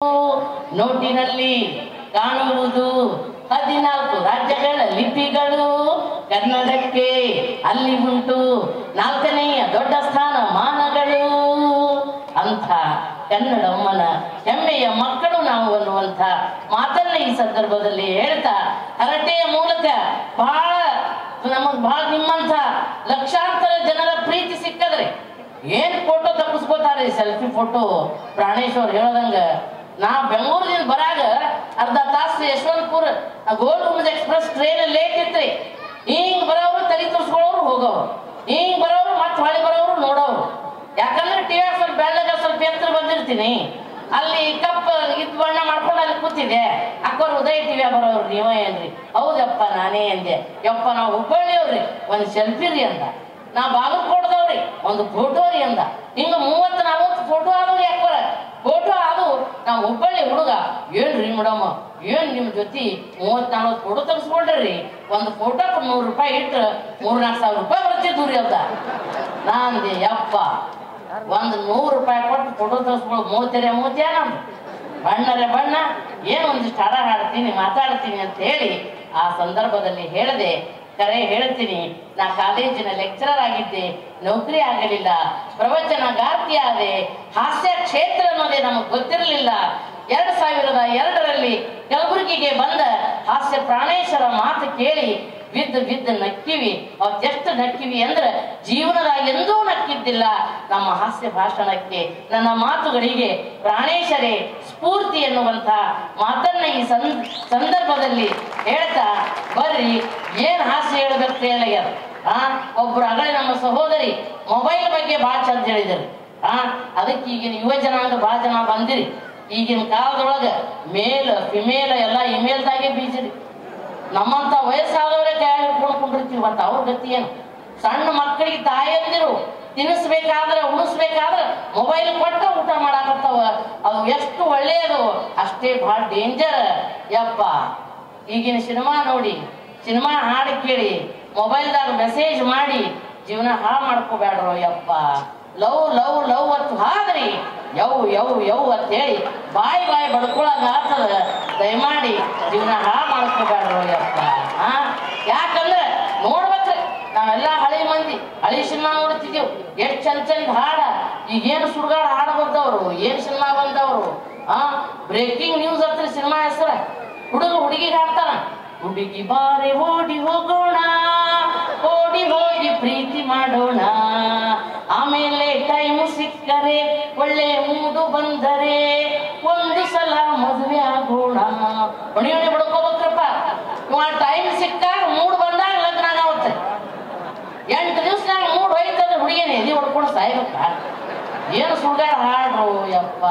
ನೋಟಿನಲ್ಲಿ ಕಾಣುವುದು ಹದಿನಾಲ್ಕು ರಾಜ್ಯಗಳ ಲಿಪಿಗಳು ಕನ್ನಡಕ್ಕೆ ಅಲ್ಲಿ ಉಂಟು ನಾಲ್ಕನೆಯ ದೊಡ್ಡ ಸ್ಥಾನ ಮಾನಗಳು ಅಂಥ ಕನ್ನಡಮ್ಮನ ಹೆಮ್ಮೆಯ ಮಕ್ಕಳು ನಾವು ಅನ್ನುವಂಥ ಮಾತನ್ನ ಈ ಸಂದರ್ಭದಲ್ಲಿ ಹೇಳ್ತಾ ಹರಟೆಯ ಮೂಲಕ ಬಹಳ ನಮಗ್ ಬಹಳ ನಿಮ್ಮಂಥ ಲಕ್ಷಾಂತರ ಜನರ ಪ್ರೀತಿ ಸಿಕ್ಕದ್ರೆ ಏನ್ ಫೋಟೋ ತಪ್ಪಿಸ್ಕೋತಾರೆ ಸೆಲ್ಫಿ ಫೋಟೋ ಪ್ರಾಣೇಶ್ವರ್ ಹೇಳದಂಗ ನಾ ಬೆಂಗಳೂರಿಂದ ಬರಾಗ ಅರ್ಧ ತಾಸು Yeshwantpur Gol Gumbaz express train late ಇತ್ರಿ ಹಿಂಗ್ ಬರೋರು ತಲೆ ತೋರ್ಸ್ಕೊಳ್ಳೋರು ಹೋಗೋರು ಹಿಂಗ್ ಬರೋರು ಮತ್ತೆ ಹೊಳಿ ಬರೋರು ನೋಡೋರು ಯಾಕಂದ್ರೆ ಟಿವಿ ಸ್ವಲ್ಪ ಬೆಳ್ಳಗ ಸ್ವಲ್ಪ ಎತ್ತರ ಬಂದಿರ್ತೀನಿ ಅಲ್ಲಿ ಕಪ್ಪ ಇದ್ ಬಣ್ಣ ಮಾಡ್ಕೊಂಡು ಅಲ್ಲಿ ಕೂತಿದೆ ಅಕ್ಕೋರು ಉದಯ ಟಿವಿ ಬರೋರು ನೀವ ಏನ್ರಿ ಹೌದಪ್ಪ ನಾನೇ ಅಂದೆ ಯಪ್ಪ ನಾವು ಹುಬ್ಬಳ್ಳಿಯವ್ರಿ ಒಂದ್ ಸೆಲ್ಫಿ ರೀ ಅಂದ ನಾ ಬಾಗಲಕೋಟದವ್ರಿ ಒಂದು ಫೋಟೋ ರೀ ಅಂದ ಹಿಂಗ ಮೂವತ್ತು ನಲವತ್ತು ಫೋಟೋ ಆದವ್ರಿ ಯಾಕೋರ ಫೋಟೋ ಆದು ನಾವು ಹುಬ್ಬಳ್ಳಿ ಹುಡುಗ ಏನ್ರಿ ಮೇಡಮ್ ಏನ್ ನಿಮ್ ಜೊತೆ ಮೂವತ್ ನಲ್ವತ್ತು ಫೋಟೋ ತೆಗೆಸ್ಕೊಂಡ್ರಿ ಒಂದು ಫೋಟೋಕ್ಕೆ ನೂರು ರೂಪಾಯಿ ಇಟ್ಟು ಮೂರ್ ನಾಲ್ಕು ಸಾವಿರ ರೂಪಾಯಿ ಬರ್ತಿದ್ವು ರೀ ಅಂತ ನಾ ಅಂದೆ ಯಪ್ಪ ಒಂದು ನೂರು ರೂಪಾಯಿ ಕೊಟ್ಟು ಫೋಟೋ ತೆಗೆಸ್ಕೊಳ್ಳೋ ಮೂವತ್ತೆರೆ ಮೂವತ್ತೇ ನಮ್ದು ಬಣ್ಣರೆ ಬಣ್ಣ ಏನು ಒಂದಿಷ್ಟು ಹಾಡ ಹಾಡ್ತೀನಿ ಮಾತಾಡ್ತೀನಿ ಅಂತ ಹೇಳಿ ಆ ಸಂದರ್ಭದಲ್ಲಿ ಹೇಳದೆ ಕರೆ ಹೇಳ್ತೀನಿ ನಾ ಕಾಲೇಜಿನ ಲೆಕ್ಚರರ್ ಆಗಿದ್ದೆ ನೌಕರಿ ಆಗಲಿಲ್ಲ ಪ್ರವಚನಗಾರ್ತಿ ಆದೆ ಹಾಸ್ಯ ಕ್ಷೇತ್ರ ಅನ್ನೋದೇ ನಮಗೆ ಗೊತ್ತಿರಲಿಲ್ಲ ಎರಡ್ ಸಾವಿರದ ಎರಡರಲ್ಲಿ ಕಲಬುರಗಿಗೆ ಬಂದ ಹಾಸ್ಯ ಪ್ರಾಣೇಶ್ವರ ಮಾತು ಕೇಳಿ ಬಿದ್ದು ಬಿದ್ದು ನಕ್ಕಿವಿ ಅವತ್ತೆಷ್ಟು ನಕ್ಕಿವಿ ಅಂದ್ರೆ ಜೀವನದಾಗ ಎಂದೂ ನಕ್ಕಿದ್ದಿಲ್ಲ ನಮ್ಮ ಹಾಸ್ಯ ಭಾಷಣಕ್ಕೆ ನನ್ನ ಮಾತುಗಳಿಗೆ ಪ್ರಾಣೇಶರೇ ಸ್ಫೂರ್ತಿ ಎನ್ನುವಂತ ಮಾತನ್ನ ಈ ಸಂ- ಸಂದರ್ಭದಲ್ಲಿ ಹೇಳ್ತಾ ಬರ್ರಿ ಏನ್ ಹಾಸ್ಯ ಹೇಳ್ಬೇಕು ಹೇಳಗ್ಯಾರ ಆ ಒಬ್ರು ಅಗಳೆ ನಮ್ಮ ಸಹೋದರಿ ಮೊಬೈಲ್ ಬಗ್ಗೆ ಭಾಳ ಚಂದ ಹೇಳಿದರು ಆ ಅದಕ್ಕೆ ಈಗಿನ ಯುವ ಜನಾಂಗ ಭಾಳ ಜನ ಬಂದಿರಿ ಈಗಿನ ಕಾಲದೊಳಗ ಮೇಲ್ ಫಿಮೇಲ್ ಎಲ್ಲ ಇಮೇಲ್ದಾಗೆ ಬೀಜಿರಿ ನಮ್ಮಂತ ವಯಸ್ಸಾದವರೇ ಕೈ ಹಿಡ್ಕೊಂಡು ಕುಂಡಿರ್ತೀವಿ ಮತ್ತ ಅವ್ರ ಗತಿ ಏನು ಸಣ್ಣ ಮಕ್ಕಳಿಗೆ ತಾಯಂದಿರು ತಿನ್ನಿಸ್ಬೇಕಾದ್ರೆ ಉಣಿಸ್ಬೇಕಾದ್ರೆ ಮೊಬೈಲ್ ಕೊಟ್ಟು ಊಟ ಮಾಡಾಕತ್ತಾವ ಅದು ಎಷ್ಟು ಒಳ್ಳೆಯದು ಅಷ್ಟೇ ಬಹಳ ಡೇಂಜರ್ ಯಪ್ಪ ಈಗಿನ ಸಿನಿಮಾ ನೋಡಿ ಸಿನಿಮಾ ಹಾಡು ಕೇಳಿ ಮೊಬೈಲ್ದಾಗ ಮೆಸೇಜ್ ಮಾಡಿ ಜೀವನ ಹಾಳು ಮಾಡ್ಕೋಬೇಡ್ರೋ ಯಪ್ಪ ಲವ್ ಲವ್ ಲವ್ ಅಂತ ಹಾದ್ರಿ ಯವ್ ಯವ್ ಯವ್ ಅಂತ ಹೇಳಿ ಬಾಯಿ ಬಾಯಿ ಬಡ್ಕೊಳಂಗ ಆಗ್ತದ ದಯಮಾಡಿ ಜೀವನ ಹಾಳು ಮಾಡ್ಕೋಬೇಡ್ರೋ ಯಪ್ಪ ಹಾ ಯಾಕಂದ್ರೆ ನೋಡ್ಬೇಕ್ರಿ ನಾವೆಲ್ಲ ಹಳಿ ಮಂದಿ ಹಳಿ ಸಿನಿಮಾ ನೋಡ್ತಿದ್ದೀವಿ ಎಷ್ಟ್ ಚಂದ ಚಂದ ಹಾಡ ಈಗೇನು ಸುಡ್ಗಾಡ ಹಾಡು ಬಂದವರು ಏನ್ ಸಿನಿಮಾ ಬಂದವರು ಆ ಬ್ರೇಕಿಂಗ್ ನ್ಯೂಸ್ ಹತ್ರ ಸಿನಿಮಾ ಹೆಸರ ಹುಡುಗ ಹುಡುಗಿಗೆ ಹಾಡ್ತಾನ ಹುಡುಗಿ ಬಾರೆ ಓಡಿ ಹೋಗೋಣ ಓಡಿ ಹೋಗಿ ಪ್ರೀತಿ ಮಾಡೋಣ ಆಮೇಲೆ ಟೈಮ್ ಸಿಕ್ಕರೆ ಒಳ್ಳೆ ಮೂಡು ಬಂದರೆ ಒಂದು ಸಲ ಮದುವೆ ಆಗೋಣ ಹೊಣಿ ಹೊಣಿ ಬಿಡ್ಕೋಬೇಕ್ರಪ್ಪ ಇವ ಟೈಮ್ ಸಿಕ್ಕಾಗ ಮೂಡ್ ಬಂದಾಗ ಲಗ್ನ ಆಗುತ್ತೆ ಎಂಟು ದಿವ್ಸನಾಗ ಮೂಡ್ ಹೋಯ್ತಂದ್ರೆ ಹುಡುಗಿನ ಎದಿ ಹೊಡ್ಕೊಂಡು ಸಾಯ್ಬೇಕ ಏನು ಸುಳ್ಗಾಡ ಹಾಡ್ರು ಯಪ್ಪ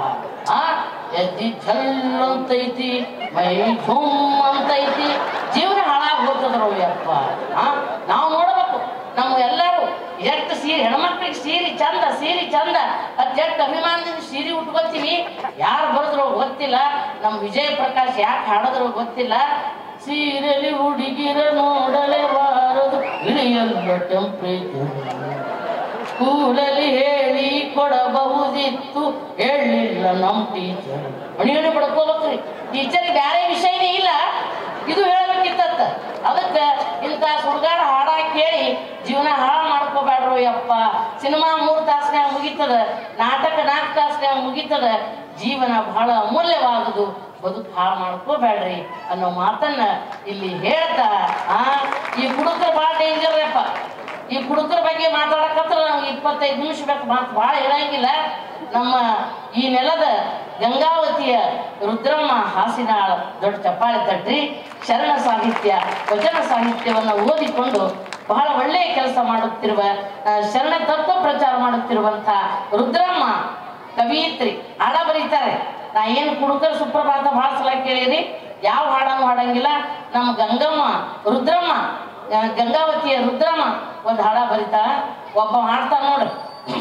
ಆ ಎದ್ದಿ ಛಲ್ ಅಂತೈತಿ ಮೈ ಝುಮ್ ಅಂತೈತಿ ಜೀವನ ಹಾಳಾಗಿ ಹೋಗ್ತದ್ರು ಯಪ್ಪ ಆ ನಾವು ನೋಡ್ಬೇಕು ನಮ್ಮ ಎಲ್ಲರೂ ಎಷ್ಟು ಸೀರೆ ಹೆಣ್ಮಕ್ಳಿಗೆ ಸೀರೆ ಚಂದ ಸೀರೆ ಚಂದ ಅದ್ ಎಷ್ಟು ಅಭಿಮಾನದಿಂದ ಸೀರೆ ಉಟ್ಕೋತೀವಿ ಯಾರು ಬರೆದ್ರು ಗೊತ್ತಿಲ್ಲ ನಮ್ಮ ವಿಜಯ ಪ್ರಕಾಶ್ ಯಾಕೆ ಹಾಡಿದ್ರು ಗೊತ್ತಿಲ್ಲ ಸೀರೆಲಿ ಹುಡುಗಿರ ನೋಡಲೇ ಬಾರದು ಇಳಿಯಲ್ಲ ಟೆಂಪ್ರೇಚರ್ ಸ್ಕೂಲಲ್ಲಿ ಹೇಳಿ ಕೊಡಬಹುದಿತ್ತು ಹೇಳಿಲ್ಲ ನಮ್ ಟೀಚರ್ ಹಣಿ ಹಣಿ ಪಡ್ಕೋಬೇಕ್ರಿ ಟೀಚರ್ ಬ್ಯಾರೆ ವಿಷಯನೇ ಇಲ್ಲ ಇದು ಹೇಳ್ಬೇಕಿತ್ತ ಅದಕ್ಕೆ ಇಂಥ ಸುಡ್ಗಾಡ ಹಾಡ ಕೇಳಿ ಜೀವನ ಹಾಳು ಮಾಡ್ಕೋಬೇಡ್ರು ಯಪ್ಪ ಸಿನಿಮಾ ಮೂರು ತಾಸ್ನ್ಯಾಗ ಮುಗೀತದ ನಾಟಕ ನಾಲ್ಕು ತಾಸ್ನ್ಯಾಗ ಮುಗೀತದ ಜೀವನ ಬಹಳ ಅಮೂಲ್ಯವಾಗುದು ಬದುಕು ಹಾಳು ಮಾಡ್ಕೋಬೇಡ್ರಿ ಅನ್ನೋ ಮಾತನ್ನ ಇಲ್ಲಿ ಹೇಳ್ತಾ ಆ ಈ ಹುಡುಗರು ಭಾಳ ಡೇಂಜರ್ ಯಪ್ಪ ಈ ಕುಡುಕರ ಬಗ್ಗೆ ಮಾತಾಡಕತ್ರ ನಾವು ಇಪ್ಪತ್ತೈದು ನಿಮಿಷ ಬೇಕು ಮಾತು ಭಾಳ ಇರಂಗಿಲ್ಲ ನಮ್ಮ ಈ ನೆಲದ ಗಂಗಾವತಿಯ ರುದ್ರಮ್ಮ ಹಾಸಿನಾಳ ದೊಡ್ಡ ಚಪ್ಪಾಳೆ ತಟ್ರಿ ಶರಣ ಸಾಹಿತ್ಯ ವಚನ ಸಾಹಿತ್ಯವನ್ನು ಓದಿಕೊಂಡು ಬಹಳ ಒಳ್ಳೆಯ ಕೆಲಸ ಮಾಡುತ್ತಿರುವ ಆ, ಶರಣ ತತ್ವ ಪ್ರಚಾರ ಮಾಡುತ್ತಿರುವಂತ ರುದ್ರಮ್ಮ ಕವಿಯಿತ್ರಿ ಹಾಡ ಬರೀತಾರೆ ನಾ ಏನು ಕುಡುಕರ ಸುಪ್ರಭಾತ ಬಹಳ ಸಲ ಕೇಳಿರಿ ಯಾವ ಹಾಡನ್ನು ಹಾಡಂಗಿಲ್ಲ ನಮ್ಮ ಗಂಗಮ್ಮ ರುದ್ರಮ್ಮ ಆ, ಗಂಗಾವತಿಯ ರುದ್ರಮ್ಮ ಒಂದು ಹಾಡ ಬರಿತಾ ಒಬ್ಬ ಹಾಡ್ತಾನ ನೋಡ್ರಿ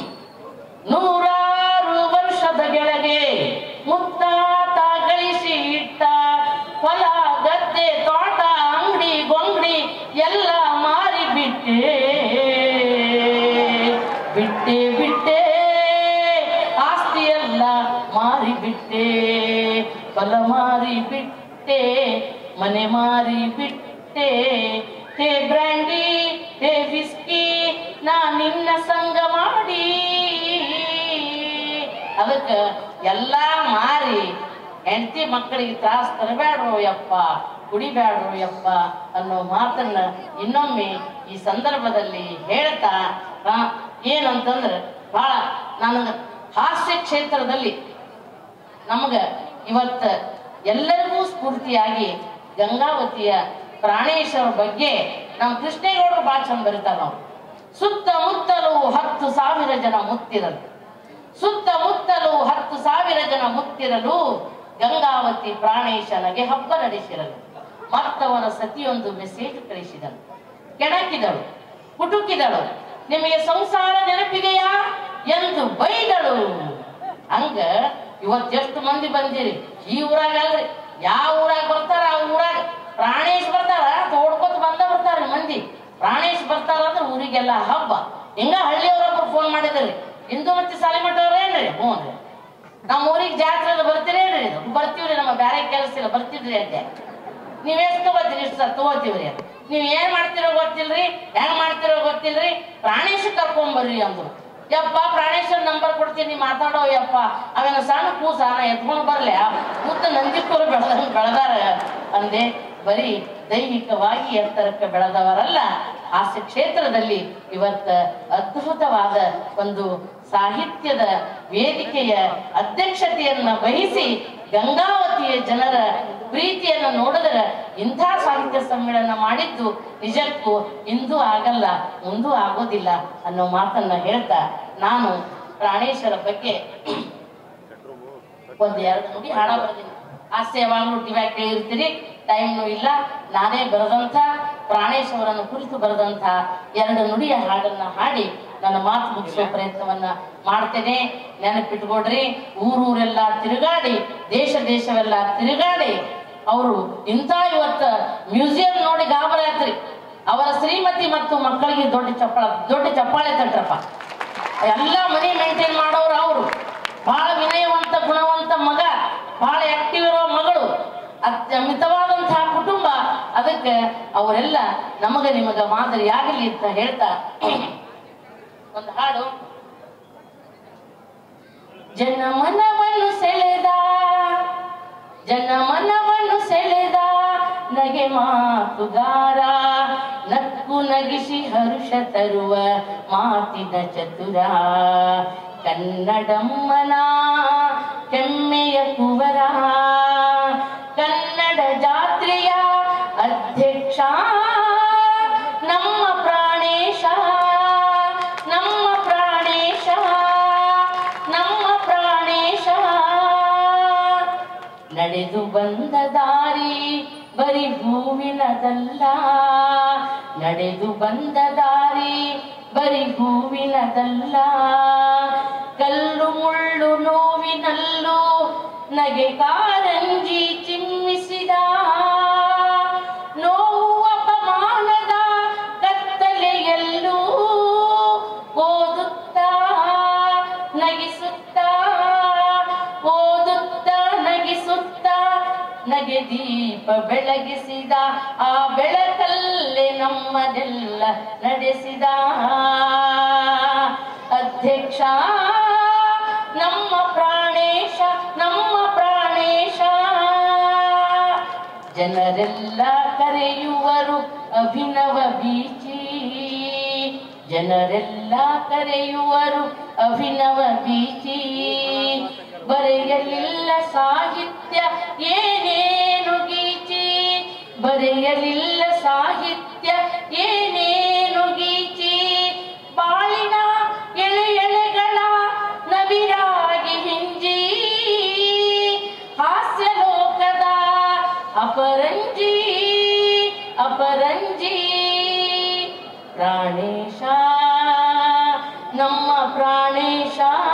ನೂರಾರು ವರ್ಷದ ಕೆಳಗೆ ಮುತ್ತಾತ ಗಳಿಸಿ ಇಟ್ಟ ಹೊಲ ಗದ್ದೆ ತೋಟ ಅಂಗಡಿ ಗೊಂಗಡಿ ಎಲ್ಲ ಮಾರಿ ಬಿಟ್ಟೆ ಬಿಟ್ಟೆ ಬಿಟ್ಟೆ ಆಸ್ತಿ ಎಲ್ಲ ಮಾರಿ ಬಿಟ್ಟೆ ಹೊಲ ಮಾರಿ ಬಿಟ್ಟೆ ಮನೆ ಮಾರಿ ಬಿಟ್ಟೆ ಹೇ ಬ್ರ್ಯಾಂಡಿ ಹೇ ವಿಸ್ಕಿ ನಾ ನಿನ್ನ ಸಂಗ ಮಾಡಿ ಅದಕ್ಕ ಎಲ್ಲಾ ಮಾರಿ ಹೆಂಡತಿ ಮಕ್ಕಳಿಗೆ ತ್ರಾಸ ತರಬೇಡ್ರು ಯಪ್ಪ ಕುಡಿಬೇಡ್ರು ಯಪ್ಪ ಅನ್ನೋ ಮಾತನ್ನ ಇನ್ನೊಮ್ಮೆ ಈ ಸಂದರ್ಭದಲ್ಲಿ ಹೇಳ್ತಾ ಆ, ಏನಂತಂದ್ರೆ ಬಹಳ ನನಗೆ ಹಾಸ್ಯ ಕ್ಷೇತ್ರದಲ್ಲಿ ನಮಗ ಇವತ್ತ ಎಲ್ಲರಿಗೂ ಸ್ಫೂರ್ತಿಯಾಗಿ ಗಂಗಾವತಿಯ ಪ್ರಾಣೇಶ್ವರ ಬಗ್ಗೆ ನಮ್ಮ ಕೃಷ್ಣೇಗೌಡರು ಭಾಳ ಚಂದ ಬರೀತಾರ ನಾವು ಸುತ್ತಮುತ್ತಲೂ ಹತ್ತು ಸಾವಿರ ಜನ ಮುತ್ತಿರಲು ಸುತ್ತಮುತ್ತಲೂ ಹತ್ತು ಸಾವಿರ ಜನ ಮುತ್ತಿರಲು ಗಂಗಾವತಿ ಪ್ರಾಣೇಶನಿಗೆ ಹಬ್ಬ ನಡೆಸಿರಲು ಮತ್ತವರ ಸತಿಯೊಂದು ಮೆಸೇಜ್ ಕಳಿಸಿದಳು ಕೆಣಕಿದಳು ಕುಟುಕಿದಳು ನಿಮಗೆ ಸಂಸಾರ ನೆನಪಿದೆಯಾ ಎಂದು ಬೈದಳು ಹಂಗ ಇವತ್ ಎಷ್ಟು ಮಂದಿ ಬಂದಿರಿ ಈ ಊರಾಗ ಅಲ್ರಿ ಯಾವ ಊರಾಗ ಬರ್ತಾರ ಆ ಊರಾಗ ಪ್ರಾಣೇಶ್ ಬರ್ತಾರ ತೋಡ್ಕೊತ ಬಂದ ಬರ್ತಾರ ಮಂದಿ ಪ್ರಾಣೇಶ್ ಬರ್ತಾರ ಅಂದ್ರೆ ಊರಿಗೆಲ್ಲ ಹಬ್ಬ ಹಿಂಗ ಹಳ್ಳಿಯವ್ರೊಬ್ರು ಫೋನ್ ಮಾಡಿದ್ರಿ ಹಿಂದೂ ಮತ್ತೆ ಸಾಲಿಮಠ ಅವ್ರೇನ್ರಿ ಹ್ಞೂ ರೀ ನಮ್ಮ ಊರಿಗೆ ಜಾತ್ರೆ ಅದು ಬರ್ತೀರೇನ್ರಿ ಬರ್ತೀವ್ರಿ ನಮ್ಮ ಬ್ಯಾರೆ ಕೆಲಸ ಇಲ್ಲ ಬರ್ತಿದ್ರಿ ಅಂತೆ ನೀವ್ ಎಷ್ಟು ತಗೋತೀರಿ ಇಷ್ಟು ಸರ್ ತಗೋತೀವ್ರಿ ಅಂತ. ನೀವ್ ಏನ್ ಮಾಡ್ತಿರೋ ಗೊತ್ತಿಲ್ರಿ ಹೆಂಗ್ ಮಾಡ್ತಿರೋ ಗೊತ್ತಿಲ್ರಿ ಪ್ರಾಣೇಶ ಕರ್ಕೊಂಬರ್ರಿ ಅಂದ್ರು ಯಪ್ಪ ಪ್ರಾಣೇಶ್ವರ ನಂಬರ್ ಕೊಡ್ತೀನಿ ಮಾತಾಡೋ ಯಪ್ಪ ಅವೇನ ಸಣ್ಣ ಕೂಸ ನಾ ಎತ್ಕೊಂಡು ಬರ್ಲೆ ಮುತ್ತ ನಂದಿಕೋರು ಬೆಳೆದ ಬೆಳೆದಾರ ಅಂದೆ ಬರೀ ದೈಹಿಕವಾಗಿ ಎತ್ತರಕ್ಕೆ ಬೆಳೆದವರಲ್ಲ ಹಾಸ್ಯ ಕ್ಷೇತ್ರದಲ್ಲಿ ಇವತ್ತ ಅದ್ಭುತವಾದ ಒಂದು ಸಾಹಿತ್ಯದ ವೇದಿಕೆಯ ಅಧ್ಯಕ್ಷತೆಯನ್ನ ವಹಿಸಿ ಗಂಗಾವತಿಯ ಜನರ ಪ್ರೀತಿಯನ್ನ ನೋಡಿದ್ರೆ ಇಂಥ ಸಾಹಿತ್ಯ ಸಮ್ಮೇಳನ ಮಾಡಿದ್ದು ನಿಜಕ್ಕೂ ಇಂದೂ ಆಗಲ್ಲ ಮುಂದೂ ಆಗೋದಿಲ್ಲ ಅನ್ನೋ ಮಾತನ್ನ ಹೇಳ್ತಾ ನಾನು ಪ್ರಾಣೇಶ್ವರ ಬಗ್ಗೆ ಒಂದ್ ಎರಡು ನುಡಿ ಹಾಡ ಬರ್ತೀನಿ ಹಾಸ್ಯ ಯಾವಾಗಲೂ ಟಿವ್ಯಾಗ ಕೇಳಿರ್ತೀರಿ ಟೈಮ್ನು ಇಲ್ಲ ನಾನೇ ಬರೆದಂಥ ಪ್ರಾಣೇಶ್ವರನ ಕುರಿತು ಬರೆದಂಥ ಎರಡು ನುಡಿಯ ಹಾಡನ್ನ ಹಾಡಿ ನನ್ನ ಮಾತು ಮುಗಿಸೋ ಪ್ರಯತ್ನವನ್ನ ಮಾಡ್ತೇನೆ ನೆನಪಿಟ್ಕೊಡ್ರಿ ಊರೂರೆಲ್ಲ ತಿರುಗಾಡಿ ದೇಶ ದೇಶವೆಲ್ಲ ತಿರುಗಾಡಿ ಅವರು ಇಂಥ ಇವತ್ತ ಮ್ಯೂಸಿಯಂ ನೋಡಿ ಗಾಬರಿ ಆತ್ರಿ ಅವರ ಶ್ರೀಮತಿ ಮತ್ತು ಮಕ್ಕಳಿಗೆ ದೊಡ್ಡ ಚಪ್ಪಾಳ ದೊಡ್ಡ ಚಪ್ಪಾಳೆ ತಟ್ರಪ್ಪ ಎಲ್ಲ ಮನಿ ಮೇಂಟೈನ್ ಮಾಡೋರು ಅವರು ಬಹಳ ವಿನಯವಂತ ಗುಣವಂತ ಮಗ ಬಹಳ ಆಕ್ಟಿವ್ ಇರೋ ಮಗಳು ಅತ್ಯಮಿತವಾದಂತಹ ಕುಟುಂಬ ಅದಕ್ಕೆ ಅವರೆಲ್ಲ ನಮಗ ನಿಮಗ ಮಾದರಿಯಾಗಲಿ ಅಂತ ಹೇಳ್ತಾ ಒಂದು ಹಾಡು ಜನಮನವನ್ನು ಸೆಳೆದ ಜನಮನವನ್ನು ಸೆಳೆದ ನಗೆ ಮಾತುಗಾರ ನಕ್ಕು ನಗಿಸಿ ಹರುಷ ತರುವ ಮಾತಿನ ಚತುರ ಕನ್ನಡಮ್ಮನ ಹೆಮ್ಮೆಯ ಕುವರ ಕನ್ನಡ ಜಾತ್ರೆಯ ಅಧ್ಯಕ್ಷ ನಮ್ಮ ಪ್ರಾಣೇಶ ನಮ್ಮ ಪ್ರಾಣೇಶ ನಮ್ಮ ಪ್ರಾಣೇಶ ನಡೆದು ಬಂದ ದಾರಿ ಬರಿ ಹೂವಿನದಲ್ಲ ನಡೆದು ಬಂದ ದಾರಿ ಬರಿ ಹೂವಿನದಲ್ಲ ಕಲ್ಲು ಮುಳ್ಳು ನೋವಿನಲ್ಲೂ ನಗೆ ಕಾರಂಜಿ ಚಿಮ್ಮಿಸಿದ ನೋವು ಅಪಮಾನದ ಕತ್ತಲೆಯಲ್ಲೂ ಓದುತ್ತಾ ನಗಿಸುತ್ತಾ ಓದುತ್ತಾ ನಗಿಸುತ್ತಾ ನಗೆ ದೀಪ ಬೆಳಗಿಸಿದ ಆ ಬೆಳಕಲ್ಲೇ ನಮ್ಮದೆಲ್ಲ ನಡೆಸಿದ ಅಧ್ಯಕ್ಷ ನಮ್ಮ ಪ್ರಾಣೇಶ ನಮ್ಮ ಪ್ರಾಣೇಶ ಜನರೆಲ್ಲ ಕರೆಯುವರು ಅಭಿನವ ಬೀಚಿ ಜನರೆಲ್ಲ ಕರೆಯುವರು ಅಭಿನವ ಬೀಚಿ ಬರೆಯಲಿಲ್ಲ ಸಾಹಿತ್ಯ ಏನೇನು ಗೀಚಿ ಬರೆಯಲಿಲ್ಲ ಸಾಹಿತ್ಯ ಏನೇನು ಗೀಚಿ ಬಾಳಿನ ಎಳೆ ಎಳೆಗಳ ನವಿರಾಗಿ ಹಿಂಜಿ ಹಾಸ್ಯ ಲೋಕದ ಅಪರಂಜಿ ಅಪರಂಜಿ ಪ್ರಾಣೇಶ ನಮ್ಮ ಪ್ರಾಣೇಶ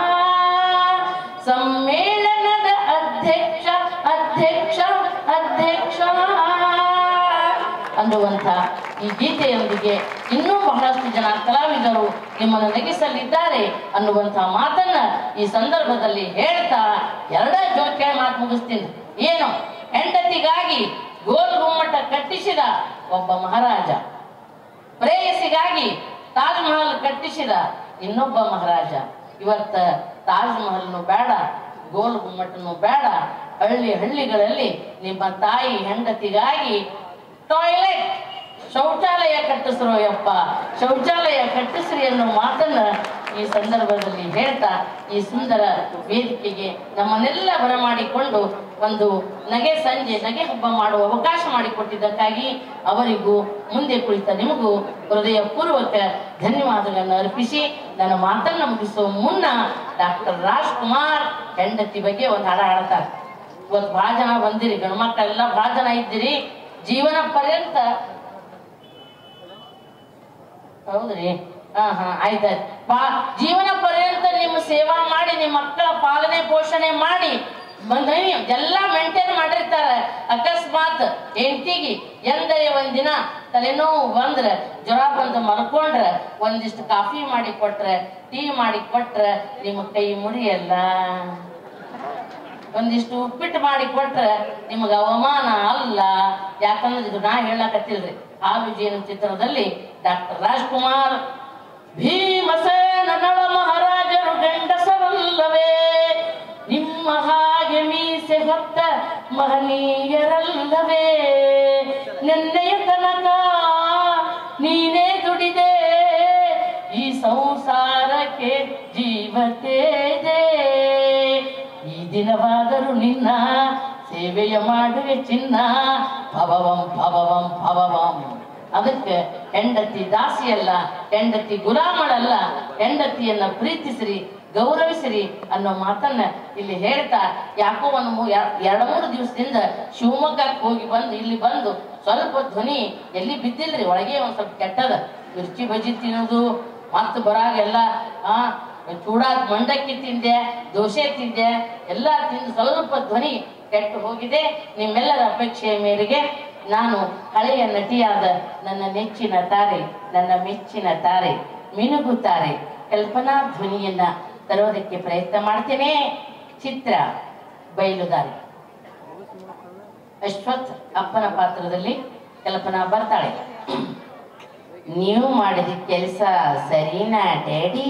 ಸಮ್ಮೇಳನದ ಅಧ್ಯಕ್ಷ ಅಧ್ಯಕ್ಷ ಅಧ್ಯಕ್ಷ ಅನ್ನುವಂಥ ಈ ಗೀತೆಯೊಂದಿಗೆ ಇನ್ನೂ ಬಹಳಷ್ಟು ಜನ ಕಲಾವಿದರು ನಿಮ್ಮನ್ನು ನಗಿಸಲಿದ್ದಾರೆ ಅನ್ನುವಂತಹ ಮಾತನ್ನ ಈ ಸಂದರ್ಭದಲ್ಲಿ ಹೇಳ್ತಾ ಎರಡೇ ಜೋಕೆ ಮಾತು ಮುಗಿಸ್ತೀನಿ ಏನು ಹೆಂಡತಿಗಾಗಿ ಗೋಲ್ ಗುಮ್ಮಟ ಕಟ್ಟಿಸಿದ ಒಬ್ಬ ಮಹಾರಾಜ ಪ್ರೇಯಸಿಗಾಗಿ ತಾಜ್ ಮಹಲ್ ಕಟ್ಟಿಸಿದ ಇನ್ನೊಬ್ಬ ಮಹಾರಾಜ ಇವತ್ತ ತಾಜ್ ಮಹಲ್ನು ಬೇಡ ಗೋಲ್ ಗುಮ್ಮಟನು ಬೇಡ ಹಳ್ಳಿ ಹಳ್ಳಿಗಳಲ್ಲಿ ನಿಮ್ಮ ತಾಯಿ ಹೆಂಡತಿಗಾಗಿ ಟಾಯ್ಲೆಟ್ ಶೌಚಾಲಯ ಕಟ್ಟಿಸ್ರೋ ಯಪ್ಪ ಶೌಚಾಲಯ ಕಟ್ಟಿಸ್ರಿ ಅನ್ನೋ ಮಾತನ್ನ ಈ ಸಂದರ್ಭದಲ್ಲಿ ಹೇಳ್ತಾ ಈ ಸುಂದರ ವೇದಿಕೆಗೆ ನಮ್ಮನ್ನೆಲ್ಲ ಬರಮಾಡಿಕೊಂಡು ಒಂದು ನಗೆ ಸಂಜೆ ನಗೆ ಹಬ್ಬ ಮಾಡುವ ಅವಕಾಶ ಮಾಡಿಕೊಟ್ಟಿದ್ದಕ್ಕಾಗಿ ಅವರಿಗೂ ಮುಂದೆ ಕುಳಿತ ನಿಮಗೂ ಹೃದಯ ಪೂರ್ವಕ ಧನ್ಯವಾದಗಳನ್ನು ಅರ್ಪಿಸಿ ನನ್ನ ಮಾತನ್ನ ಮುಗಿಸುವ ಮುನ್ನ ಡಾಕ್ಟರ್ ರಾಜ್ಕುಮಾರ್ ಹೆಂಡತಿ ಬಗ್ಗೆ ಒಂದು ಹಾಡ ಹಾಡ್ತಾರೆ ಇವತ್ತು ಬಹಳ ಜನ ಬಂದಿರಿ ಗಂಡ್ಮಕ್ಳೆಲ್ಲ ಬಹಳ ಜನ ಇದ್ದೀರಿ ಜೀವನ ಪರ್ಯಂತ ಹೌದ್ರಿ ಹಾ ಹಾ ಆಯ್ತಾಯ್ತು ಬಾ ಜೀವನ ಪರ್ಯಂತ ನಿಮ್ಮ ಸೇವಾ ಮಾಡಿ ನಿಮ್ಮ ಮಕ್ಕಳ ಪಾಲನೆ ಪೋಷಣೆ ಮಾಡಿ ಬಂದನಿ ಎಲ್ಲ ಮೇಂಟೈನ್ ಮಾಡಿರ್ತಾರೆ ಅಕಸ್ಮಾತ್ ಹೆಂಡತಿಗೆ ಎಂದರೆ ಒಂದಿನ ತಲೆನೋವು ಬಂದ್ರ ಜ್ವರ ಬಂದು ಮಲ್ಕೊಂಡ್ರ ಒಂದಿಷ್ಟು ಕಾಫಿ ಮಾಡಿ ಕೊಟ್ರೆ ಟೀ ಮಾಡಿ ಕೊಟ್ರ ನಿಮ್ಮ ಕೈ ಮುರಿಯಲ್ಲ ಒಂದಿಷ್ಟು ಉಪ್ಪಿಟ್ಟು ಮಾಡಿ ಕೊಟ್ರೆ ನಿಮಗೆ ಅವಮಾನ ಅಲ್ಲ ಯಾಕಂದ್ರೆ ಇದು ನಾ ಹೇಳಕತ್ತಿಲ್ರಿ ಹಾಲು ಜೇನು ಚಿತ್ರದಲ್ಲಿ ಡಾಕ್ಟರ್ ರಾಜ್ಕುಮಾರ್ ಭೀಮಸೇನ ನಳ ಮಹಾರಾಜರು ಗಂಡಸರಲ್ಲವೇ ನಿಮ್ಮ ಹಾಗೆ ಮೀಸೆ ಹೊತ್ತ ಮಹನೀಯರಲ್ಲವೇ ನೆನ್ನೆಯ ತನಕ ನೀನೇ ದುಡಿದೆ ಈ ಸಂಸಾರಕ್ಕೆ ಜೀವತೇದೆ ಈ ದಿನವಾದರೂ ನಿನ್ನ ಸೇವೆಯ ಮಾಡುವೆ ಚಿನ್ನ ಭವವಂ ಭವವಂ ಭವವಂ ಅದಕ್ಕೆ ಹೆಂಡತಿ ದಾಸಿಯಲ್ಲ ಹೆಂಡತಿ ಗುಲಾಮಳಲ್ಲ ಹೆಂಡತಿಯನ್ನ ಪ್ರೀತಿಸಿರಿ ಗೌರವಿಸಿರಿ ಅನ್ನೋ ಮಾತನ್ನ ಇಲ್ಲಿ ಹೇಳ್ತಾ ಯಾಕೋ ಒಂದು ಮೂ- ಎರ- ಎರಡು ಮೂರು ದಿವಸದಿಂದ ಶಿವಮೊಗ್ಗಕ್ಕೆ ಹೋಗಿ ಬಂದು ಇಲ್ಲಿ ಬಂದು ಸ್ವಲ್ಪ ಧ್ವನಿ ಎಲ್ಲಿ ಬಿದ್ದಿಲ್ರಿ ಒಳಗೆ ಒಂದ್ ಸ್ವಲ್ಪ ಕೆಟ್ಟದ ಮಿರ್ಚಿ ಬಜ್ಜಿ ತಿನ್ನೋದು ಮತ್ತೆ ಬರಾಗೆಲ್ಲ ಆ ಚೂಡಾದ ಮಂಡಕ್ಕಿ ತಿಂದೆ ದೋಸೆ ತಿಂದೆ ಎಲ್ಲ ತಿಂದು ಸ್ವಲ್ಪ ಧ್ವನಿ ಕೆಟ್ಟು ಹೋಗಿದೆ ನಿಮ್ಮೆಲ್ಲರ ಅಪೇಕ್ಷೆಯ ಮೇರೆಗೆ ನಾನು ಹಳೆಯ ನಟಿಯಾದ ನನ್ನ ನೆಚ್ಚಿನ ತಾರೆ ನನ್ನ ಮೆಚ್ಚಿನ ತಾರೆ ಮಿನುಗುತ್ತಾರೆ ಕಲ್ಪನಾ ಧ್ವನಿಯನ್ನ ತರೋದಕ್ಕೆ ಪ್ರಯತ್ನ ಮಾಡ್ತೇನೆ ಚಿತ್ರ ಬಯಲುದಾರಿ ಅಶ್ವಥ್ ಅಪ್ಪನ ಪಾತ್ರದಲ್ಲಿ ಕಲ್ಪನಾ ಬರ್ತಾಳೆ ನೀವು ಮಾಡಿದ ಕೆಲಸ ಸರಿನಾ ಡ್ಯಾಡಿ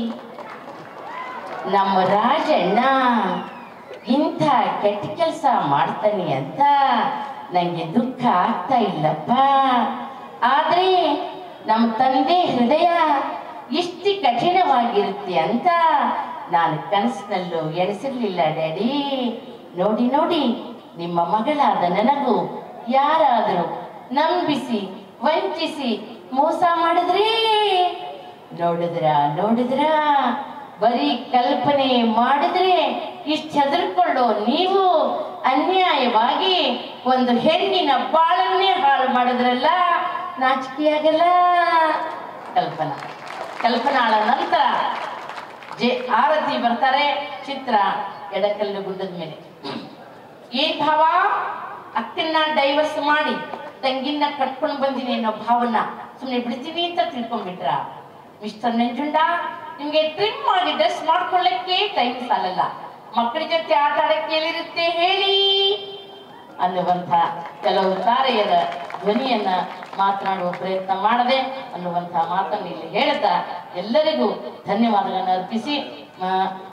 ನಮ್ಮ ರಾಜಣ್ಣ ಇಂಥ ಕೆಟ್ಟ ಕೆಲಸ ಮಾಡ್ತಾನೆ ಅಂತ ನಂಗೆ ದುಃಖ ಆಗ್ತಾ ಇಲ್ಲಪ್ಪ ಆದ್ರೆ ನಮ್ಮ ತಂದೆ ಹೃದಯ ಇಷ್ಟು ಕಠಿಣವಾಗಿರುತ್ತೆ ಅಂತ ನಾನು ಕನಸಿನಲ್ಲೂ ಎಣಿಸಿರ್ಲಿಲ್ಲ ಡ್ಯಾಡಿ ನೋಡಿ ನೋಡಿ ನಿಮ್ಮ ಮಗಳಾದ ನನಗೂ ಯಾರಾದರೂ ನಂಬಿಸಿ ವಂಚಿಸಿ ಮೋಸ ಮಾಡಿದ್ರಿ ನೋಡಿದ್ರ ನೋಡಿದ್ರ ಬರೀ ಕಲ್ಪನೆ ಮಾಡಿದ್ರೆ ಇಷ್ಟು ಹೆದರ್ಕೊಳ್ಳೋ ನೀವು ಅನ್ಯಾಯವಾಗಿ ಒಂದು ಹೆಣ್ಣಿನ ಬಾಳನ್ನೇ ಹಾಳು ಮಾಡಿದ್ರಲ್ಲ ನಾಚಿಕೆಯಾಗಲ್ಲ ಕಲ್ಪನಾ ಕಲ್ಪನಾಳ ನಂತರ ಜೆ ಆರತಿ ಬರ್ತಾರೆ ಚಿತ್ರ ಎಡಕಲ್ಲು ಗುಡ್ಡದ ಮೇಲೆ ಏನ್ ಭಾವ ಅಕ್ಕನ್ನ ಡೈವರ್ಸ್ ಮಾಡಿ ತಂಗಿನ ಕಟ್ಕೊಂಡು ಬಂದಿನಿ ಅನ್ನೋ ಭಾವನ ಸುಮ್ಮನೆ ಬಿಡ್ತೀನಿ ಅಂತ ತಿಳ್ಕೊಂಡ್ಬಿಟ್ರ ಮಿಸ್ಟರ್ ನಂಜುಂಡ ನಿಮ್ಗೆ ಟ್ರಿಮ್ ಮಾಡಿ ಡ್ರೆಸ್ ಮಾಡ್ಕೊಳ್ಳಕ್ಕೆ ಟೈಮ್ ಸಾಲಲ್ಲ ಮಕ್ಕಳ ಜೊತೆ ಆಟ ಆಡಕ್ಕೆ ಎಲ್ಲಿರುತ್ತೆ ಹೇಳಿ ಅನ್ನುವಂಥ ಕೆಲವು ತಾರೆಯರ ಧ್ವನಿಯನ್ನ ಮಾತನಾಡುವ ಪ್ರಯತ್ನ ಮಾಡದೆ ಅನ್ನುವಂಥ ಮಾತನ್ನು ಇಲ್ಲಿ ಹೇಳ್ತಾ ಎಲ್ಲರಿಗೂ ಧನ್ಯವಾದಗಳನ್ನು ಅರ್ಪಿಸಿ ಆ,